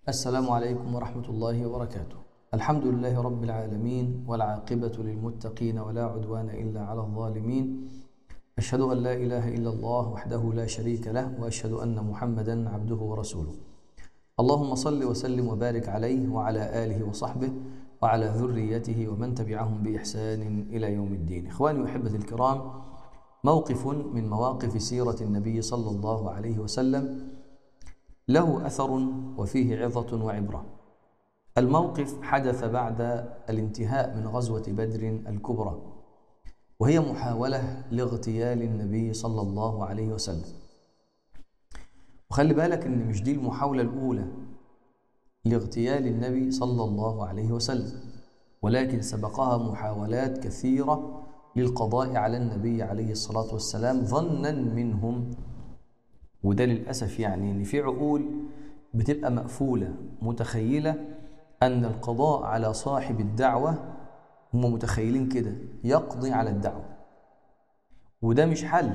السلام عليكم ورحمة الله وبركاته الحمد لله رب العالمين والعاقبة للمتقين ولا عدوان إلا على الظالمين أشهد أن لا إله إلا الله وحده لا شريك له وأشهد أن محمدا عبده ورسوله اللهم صل وسلم وبارك عليه وعلى آله وصحبه وعلى ذريته ومن تبعهم بإحسان إلى يوم الدين إخواني وأحبتي الكرام موقف من مواقف سيرة النبي صلى الله عليه وسلم له أثر وفيه عظة وعبرة الموقف حدث بعد الانتهاء من غزوة بدر الكبرى وهي محاولة لاغتيال النبي صلى الله عليه وسلم وخلي بالك ان مش دي المحاولة الأولى لاغتيال النبي صلى الله عليه وسلم ولكن سبقها محاولات كثيرة للقضاء على النبي عليه الصلاة والسلام ظنا منهم وده للأسف يعني إن في عقول بتبقى مقفولة متخيلة أن القضاء على صاحب الدعوة هم متخيلين كده يقضي على الدعوة وده مش حل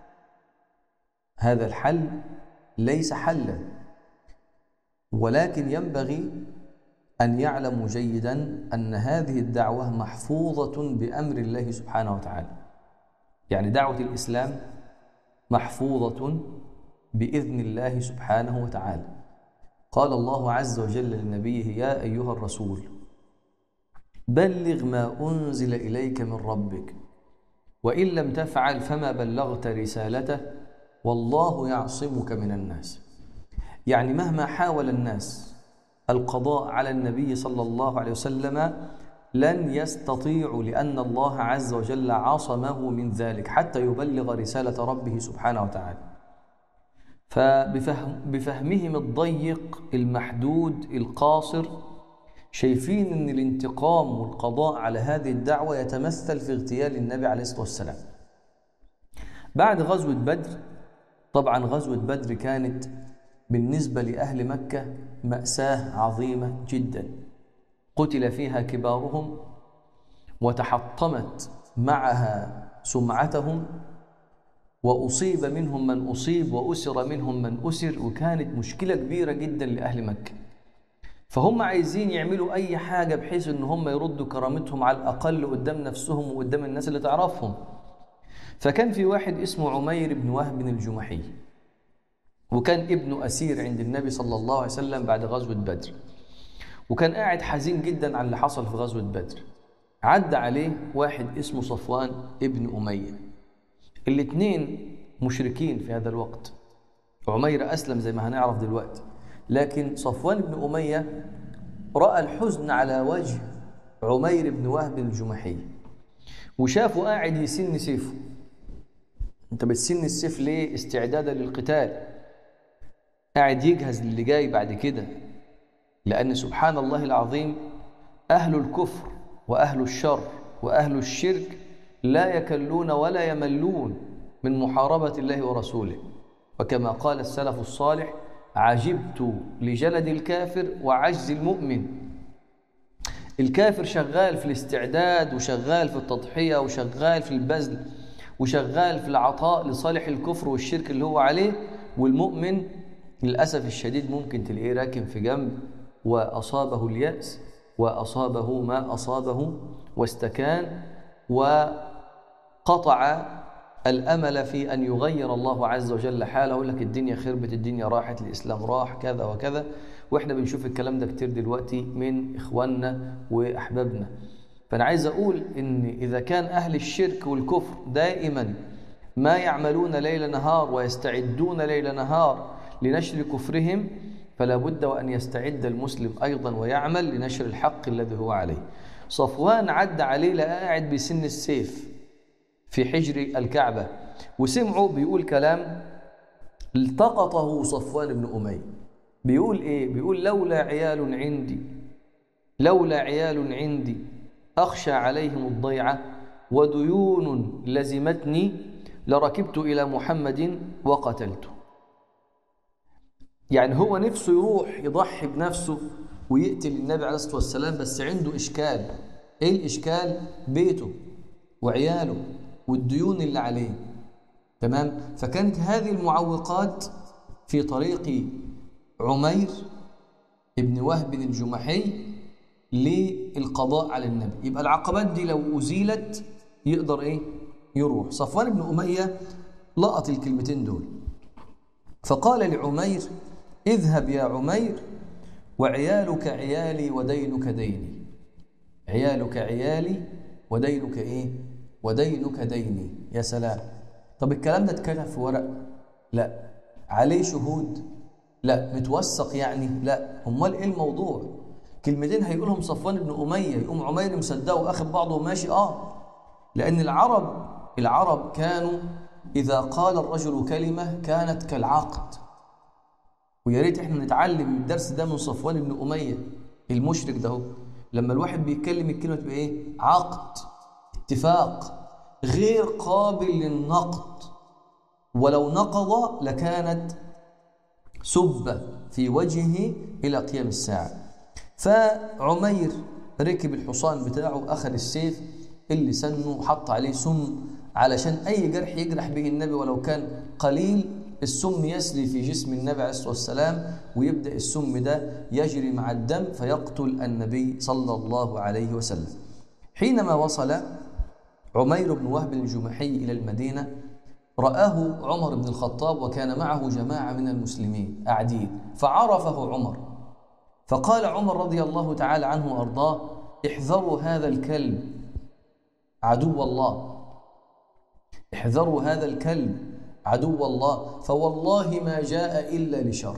هذا الحل ليس حلا ولكن ينبغي أن يعلموا جيدا أن هذه الدعوة محفوظة بأمر الله سبحانه وتعالى يعني دعوة الإسلام محفوظة بإذن الله سبحانه وتعالى قال الله عز وجل لنبيه يا أيها الرسول بلغ ما أنزل إليك من ربك وإن لم تفعل فما بلغت رسالته والله يعصمك من الناس يعني مهما حاول الناس القضاء على النبي صلى الله عليه وسلم لن يستطيعوا لأن الله عز وجل عصمه من ذلك حتى يبلغ رسالة ربه سبحانه وتعالى فبفهمهم الضيق المحدود القاصر شايفين ان الانتقام والقضاء على هذه الدعوة يتمثل في اغتيال النبي عليه الصلاة والسلام بعد غزوة بدر طبعا غزوة بدر كانت بالنسبة لأهل مكة مأساة عظيمة جدا قتل فيها كبارهم وتحطمت معها سمعتهم وأصيب منهم من أصيب وأسر منهم من أسر وكانت مشكلة كبيرة جدا لأهل مكة فهم عايزين يعملوا أي حاجة بحيث أن هم يردوا كرامتهم على الأقل قدام نفسهم وقدام الناس اللي تعرفهم فكان في واحد اسمه عمير بن وهب الجمحي وكان ابنه أسير عند النبي صلى الله عليه وسلم بعد غزوة بدر وكان قاعد حزين جدا على اللي حصل في غزوة بدر عدى عليه واحد اسمه صفوان ابن أمية الاثنين مشركين في هذا الوقت عمير أسلم زي ما هنعرف دلوقتي لكن صفوان بن أمية رأى الحزن على وجه عمير بن وهب الجمحي وشافه قاعد يسن سيفه انت بتسن السيف ليه استعدادا للقتال قاعد يجهز للي جاي بعد كده لأن سبحان الله العظيم أهل الكفر وأهل الشر وأهل الشرك لا يكلون ولا يملون من محاربة الله ورسوله وكما قال السلف الصالح عجبت لجلد الكافر وعجز المؤمن الكافر شغال في الاستعداد وشغال في التضحية وشغال في البذل وشغال في العطاء لصالح الكفر والشرك اللي هو عليه والمؤمن للأسف الشديد ممكن تلاقيه راكن في جنب وأصابه اليأس وأصابه ما أصابه واستكان وقطع الأمل في أن يغير الله عز وجل حاله يقول لك الدنيا خربت الدنيا راحت الإسلام راح كذا وكذا وإحنا بنشوف الكلام ده كتير دلوقتي من إخواننا وأحبابنا فأنا عايز أقول إن إذا كان أهل الشرك والكفر دائما ما يعملون ليل نهار ويستعدون ليل نهار لنشر كفرهم فلا بد وأن يستعد المسلم أيضا ويعمل لنشر الحق الذي هو عليه صفوان عدى عليه لقى قاعد بسن السيف في حجر الكعبة وسمعه بيقول كلام التقطه صفوان بن أمية بيقول إيه؟ بيقول لولا عيال عندي لولا عيال عندي أخشى عليهم الضيعة وديون لزمتني لركبت إلى محمد وقتلته يعني هو نفسه يروح يضحي بنفسه ويقتل النبي عليه الصلاة والسلام بس عنده إشكال إيه الإشكال؟ بيته وعياله والديون اللي عليه تمام فكانت هذه المعوقات في طريق عمير ابن وهب الجمحي للقضاء على النبي يبقى العقبات دي لو أزيلت يقدر إيه يروح صفوان بن أمية لقط الكلمتين دول فقال لعمير اذهب يا عمير وعيالك عيالي ودينك ديني عيالك عيالي ودينك ايه ودينك ديني يا سلام طب الكلام ده اتكتب في ورق لا عليه شهود لا متوثق يعني لا امال ايه الموضوع كلمتين هيقولهم صفوان بن اميه يقوم عمير مصدقه واخد بعضه وماشي اه لان العرب العرب كانوا اذا قال الرجل كلمه كانت كالعقد ويا ريت احنا نتعلم الدرس ده من صفوان بن اميه المشرك ده هو. لما الواحد بيتكلم الكلمه تبقى ايه عقد اتفاق غير قابل للنقد ولو نقض لكانت سبة في وجهه إلى قيام الساعة فعمير ركب الحصان بتاعه أخذ السيف اللي سنه وحط عليه سم علشان أي جرح يجرح به النبي ولو كان قليل السم يسري في جسم النبي عليه الصلاة والسلام ويبدأ السم ده يجري مع الدم فيقتل النبي صلى الله عليه وسلم حينما وصل عمير بن وهب الجمحي إلى المدينة رآه عمر بن الخطاب وكان معه جماعة من المسلمين قاعدين فعرفه عمر فقال عمر رضي الله تعالى عنه وأرضاه احذروا هذا الكلب عدو الله احذروا هذا الكلب عدو الله فوالله ما جاء إلا لشر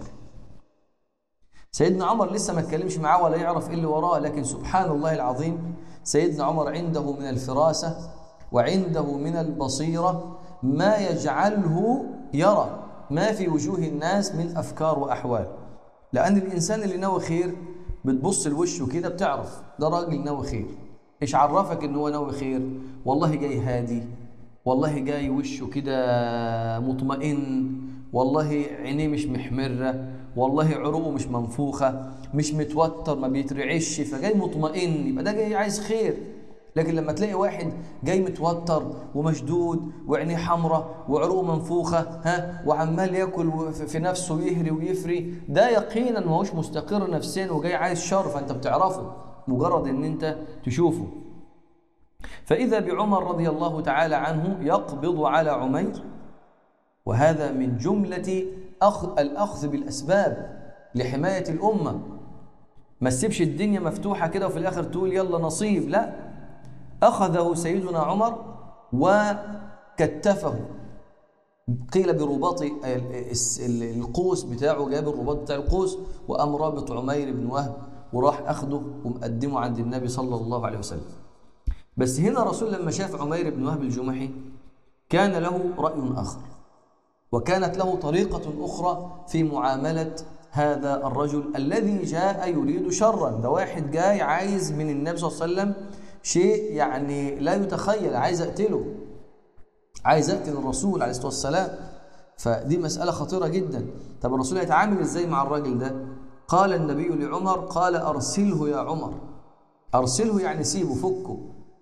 سيدنا عمر لسه ما اتكلمش معاه ولا يعرف ايه اللي وراه لكن سبحان الله العظيم سيدنا عمر عنده من الفراسة وعنده من البصيرة ما يجعله يرى ما في وجوه الناس من أفكار وأحوال لأن الإنسان اللي ناوي خير بتبص لوشه كده بتعرف ده راجل ناوي خير إيش عرفك إن هو ناوي خير والله جاي هادي والله جاي وشه كده مطمئن والله عينيه مش محمرة والله عروقه مش منفوخة مش متوتر ما بيترعش فجاي مطمئن يبقى ده جاي عايز خير لكن لما تلاقي واحد جاي متوتر ومشدود وعينيه حمراء وعروقه منفوخه ها وعمال ياكل في نفسه ويهري ويفري ده يقينا ما هوش مستقر نفسيا وجاي عايز شر فانت بتعرفه مجرد ان انت تشوفه فاذا بعمر رضي الله تعالى عنه يقبض على عمير وهذا من جمله أخذ الاخذ بالاسباب لحمايه الامه ما تسيبش الدنيا مفتوحه كده وفي الاخر تقول يلا نصيب لا أخذه سيدنا عمر وكتفه قيل برباط القوس بتاعه جاب الرباط بتاع القوس وقام رابط عمير بن وهب وراح أخده ومقدمه عند النبي صلى الله عليه وسلم بس هنا الرسول لما شاف عمير بن وهب الجمحي كان له رأي آخر وكانت له طريقة أخرى في معاملة هذا الرجل الذي جاء يريد شرا ده واحد جاي عايز من النبي صلى الله عليه وسلم شيء يعني لا يتخيل عايز اقتله عايز اقتل الرسول عليه الصلاه والسلام فدي مساله خطيره جدا طب الرسول هيتعامل ازاي مع الراجل ده قال النبي لعمر قال ارسله يا عمر ارسله يعني سيبه فكه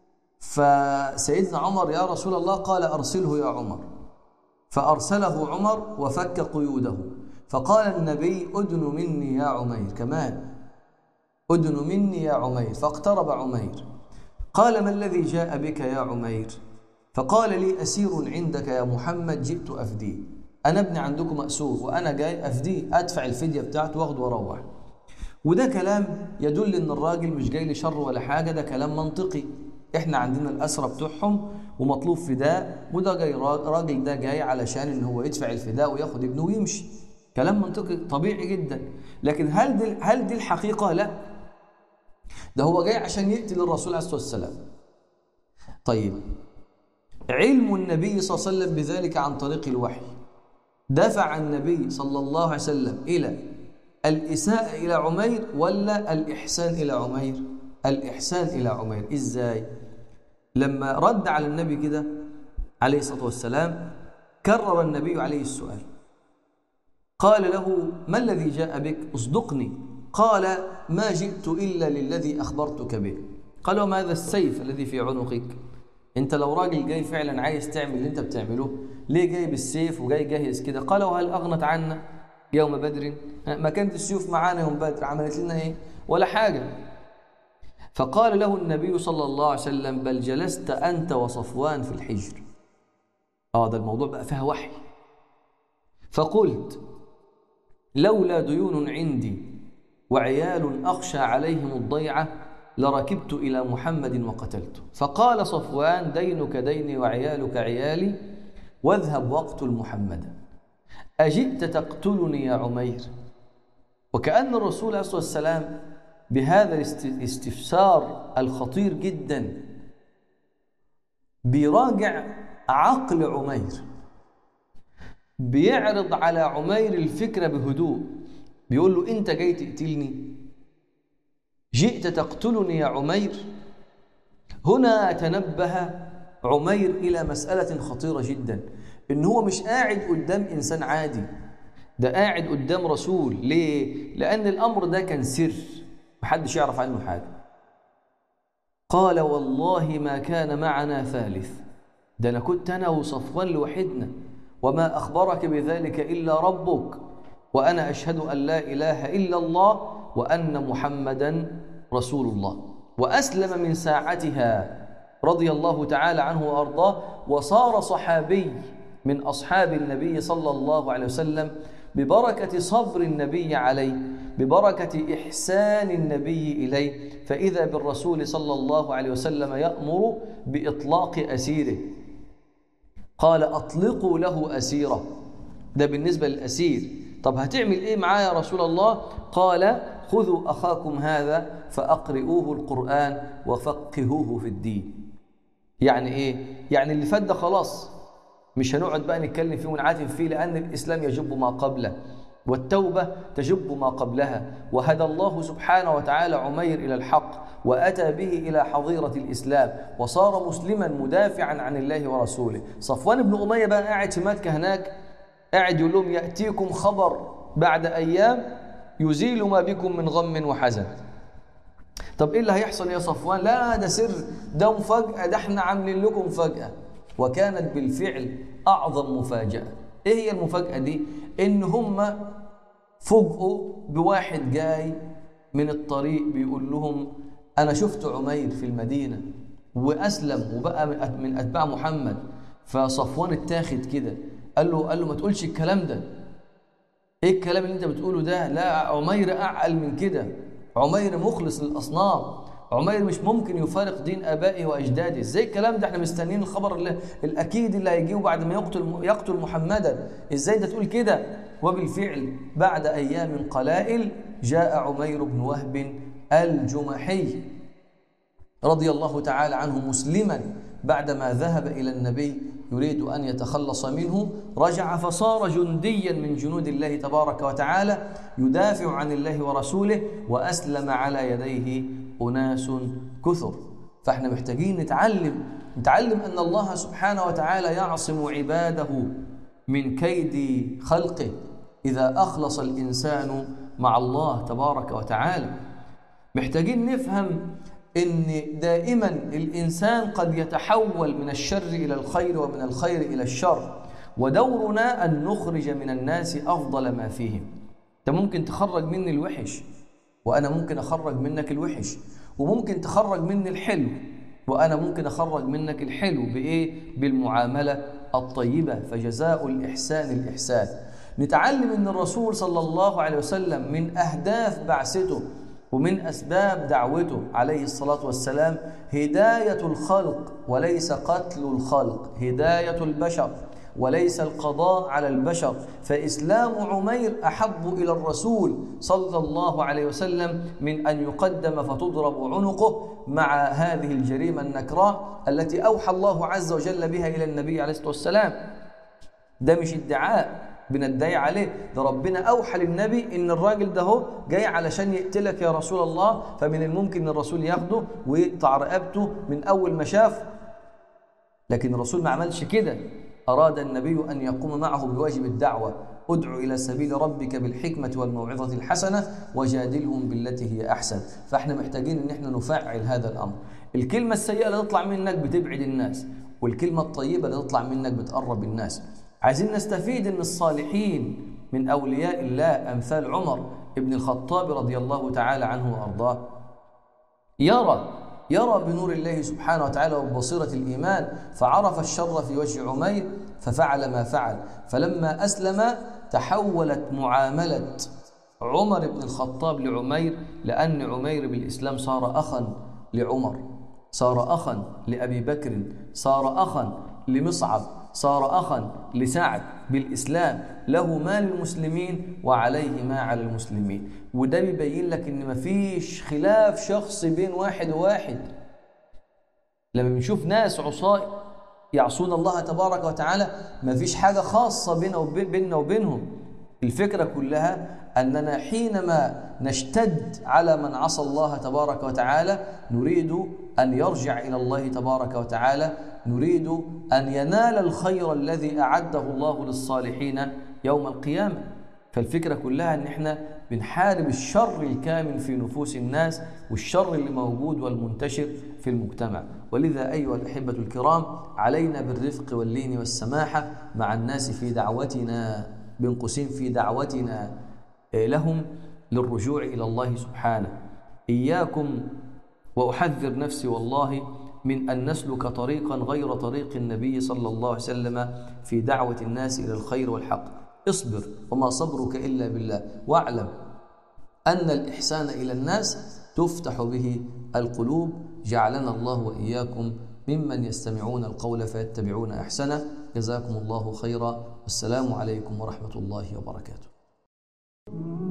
فسيدنا عمر يا رسول الله قال ارسله يا عمر فارسله عمر وفك قيوده فقال النبي ادن مني يا عمير كمان ادن مني يا عمير فاقترب عمير قال ما الذي جاء بك يا عمير فقال لي أسير عندك يا محمد جئت أفديه أنا ابني عندكم مأسور وأنا جاي أفديه أدفع الفدية بتاعته واخده وأروح وده كلام يدل إن الراجل مش جاي لشر ولا حاجة ده كلام منطقي إحنا عندنا الأسرة بتوعهم ومطلوب فداء وده جاي راجل ده جاي علشان إن هو يدفع الفداء وياخد ابنه ويمشي كلام منطقي طبيعي جدا لكن هل دي هل دي الحقيقة؟ لا ده هو جاي عشان يقتل الرسول عليه الصلاه والسلام طيب علم النبي صلى الله عليه وسلم بذلك عن طريق الوحي دفع النبي صلى الله عليه وسلم الى الاساءه الى عمير ولا الاحسان الى عمير الاحسان الى عمير ازاي لما رد على النبي كده عليه الصلاه والسلام كرر النبي عليه السؤال قال له ما الذي جاء بك اصدقني قال ما جئت إلا للذي أخبرتك به قال وما هذا السيف الذي في عنقك انت لو راجل جاي فعلا عايز تعمل اللي انت بتعمله ليه جاي بالسيف وجاي جاهز كده قال وهل أغنت عنا يوم بدر ما كانت السيوف معانا يوم بدر عملت لنا ايه ولا حاجة فقال له النبي صلى الله عليه وسلم بل جلست أنت وصفوان في الحجر اه ده الموضوع بقى فيها وحي فقلت لولا ديون عندي وعيال أخشى عليهم الضيعة لركبت إلى محمد وقتلته فقال صفوان دينك ديني وعيالك عيالي واذهب واقتل محمدا أجئت تقتلني يا عمير وكأن الرسول عليه الصلاة والسلام بهذا الاستفسار الخطير جدا بيراجع عقل عمير بيعرض على عمير الفكرة بهدوء بيقول له أنت جاي تقتلني جئت تقتلني يا عمير هنا تنبه عمير إلى مسألة خطيرة جدا إن هو مش قاعد قدام إنسان عادي ده قاعد قدام رسول ليه؟ لأن الأمر ده كان سر محدش يعرف عنه حاجة قال والله ما كان معنا ثالث ده أنا كنت أنا وصفوان لوحدنا وما أخبرك بذلك إلا ربك وأنا أشهد أن لا إله إلا الله وأن محمدا رسول الله وأسلم من ساعتها رضي الله تعالى عنه وأرضاه وصار صحابي من أصحاب النبي صلى الله عليه وسلم ببركة صبر النبي عليه ببركة إحسان النبي إليه فإذا بالرسول صلى الله عليه وسلم يأمر بإطلاق أسيره قال أطلقوا له أسيره ده بالنسبة للأسير طب هتعمل إيه معاه يا رسول الله قال خذوا أخاكم هذا فأقرئوه القرآن وفقهوه في الدين يعني إيه؟ يعني اللي فات ده خلاص مش هنقعد بقى نتكلم فيه ونعاتب فيه لأن الإسلام يجب ما قبله والتوبة تجب ما قبلها وهدى الله سبحانه وتعالى عمير إلى الحق وأتى به إلى حظيرة الإسلام وصار مسلما مدافعا عن الله ورسوله صفوان بن أمية بقى قاعد في مكة هناك قاعد يقول لهم يأتيكم خبر بعد أيام يزيل ما بكم من غم وحزن طب ايه اللي هيحصل يا صفوان لا ده سر ده مفاجأة ده احنا عاملين لكم مفاجأة وكانت بالفعل أعظم مفاجأة ايه هي المفاجأة دي ان هم فوجئوا بواحد جاي من الطريق بيقول لهم انا شفت عمير في المدينة واسلم وبقى من اتباع محمد فصفوان اتاخد كده قال له قال له ما تقولش الكلام ده ايه الكلام اللي انت بتقوله ده لا عمير اعقل من كده عمير مخلص للاصنام عمير مش ممكن يفارق دين ابائه واجداده ازاي الكلام ده احنا مستنيين الخبر اللي الاكيد اللي هيجيه بعد ما يقتل يقتل محمدا ازاي ده تقول كده وبالفعل بعد ايام قلائل جاء عمير بن وهب الجمحي رضي الله تعالى عنه مسلما بعدما ذهب الى النبي يريد ان يتخلص منه رجع فصار جنديا من جنود الله تبارك وتعالى يدافع عن الله ورسوله واسلم على يديه اناس كثر فاحنا محتاجين نتعلم نتعلم ان الله سبحانه وتعالى يعصم عباده من كيد خلقه اذا اخلص الانسان مع الله تبارك وتعالى محتاجين نفهم ان دائما الانسان قد يتحول من الشر الى الخير ومن الخير الى الشر ودورنا ان نخرج من الناس افضل ما فيهم انت ممكن تخرج مني الوحش وانا ممكن اخرج منك الوحش وممكن تخرج مني الحلو وانا ممكن اخرج منك الحلو بايه بالمعامله الطيبه فجزاء الاحسان الاحسان نتعلم ان الرسول صلى الله عليه وسلم من اهداف بعثته ومن أسباب دعوته عليه الصلاة والسلام هداية الخلق وليس قتل الخلق هداية البشر وليس القضاء على البشر فإسلام عمير أحب إلى الرسول صلى الله عليه وسلم من أن يقدم فتضرب عنقه مع هذه الجريمة النكراء التي أوحى الله عز وجل بها إلى النبي عليه الصلاة والسلام ده مش ادعاء بندعي عليه ده ربنا أوحى للنبي إن الراجل ده هو جاي علشان يقتلك يا رسول الله فمن الممكن إن الرسول ياخده ويقطع رقبته من أول ما شاف لكن الرسول ما عملش كده أراد النبي أن يقوم معه بواجب الدعوة ادع إلى سبيل ربك بالحكمة والموعظة الحسنة وجادلهم بالتي هي أحسن فإحنا محتاجين إن إحنا نفعل هذا الأمر الكلمة السيئة اللي تطلع منك بتبعد الناس والكلمة الطيبة اللي تطلع منك بتقرب الناس عايزين نستفيد ان الصالحين من أولياء الله أمثال عمر ابن الخطاب رضي الله تعالى عنه وأرضاه يرى يرى بنور الله سبحانه وتعالى وبصيرة الإيمان فعرف الشر في وجه عمير ففعل ما فعل فلما أسلم تحولت معاملة عمر بن الخطاب لعمير لأن عمير بالإسلام صار أخا لعمر صار أخا لأبي بكر صار أخا لمصعب صار أخا لسعد بالإسلام له ما للمسلمين وعليه ما على المسلمين وده بيبين لك إن مفيش خلاف شخصي بين واحد وواحد لما بنشوف ناس عصاة يعصون الله تبارك وتعالى مفيش حاجة خاصة بيننا وبين بيننا وبينهم الفكرة كلها أننا حينما نشتد على من عصى الله تبارك وتعالى نريد أن يرجع إلى الله تبارك وتعالى نريد أن ينال الخير الذي أعده الله للصالحين يوم القيامة فالفكرة كلها أن احنا بنحارب الشر الكامن في نفوس الناس والشر اللي موجود والمنتشر في المجتمع ولذا أيها الأحبة الكرام علينا بالرفق واللين والسماحة مع الناس في دعوتنا بين قوسين في دعوتنا لهم للرجوع إلى الله سبحانه إياكم وأحذر نفسي والله من أن نسلك طريقا غير طريق النبي صلى الله عليه وسلم في دعوة الناس إلى الخير والحق اصبر وما صبرك إلا بالله واعلم أن الإحسان إلى الناس تفتح به القلوب جعلنا الله وإياكم ممن يستمعون القول فيتبعون أحسنه جزاكم الله خيرا والسلام عليكم ورحمة الله وبركاته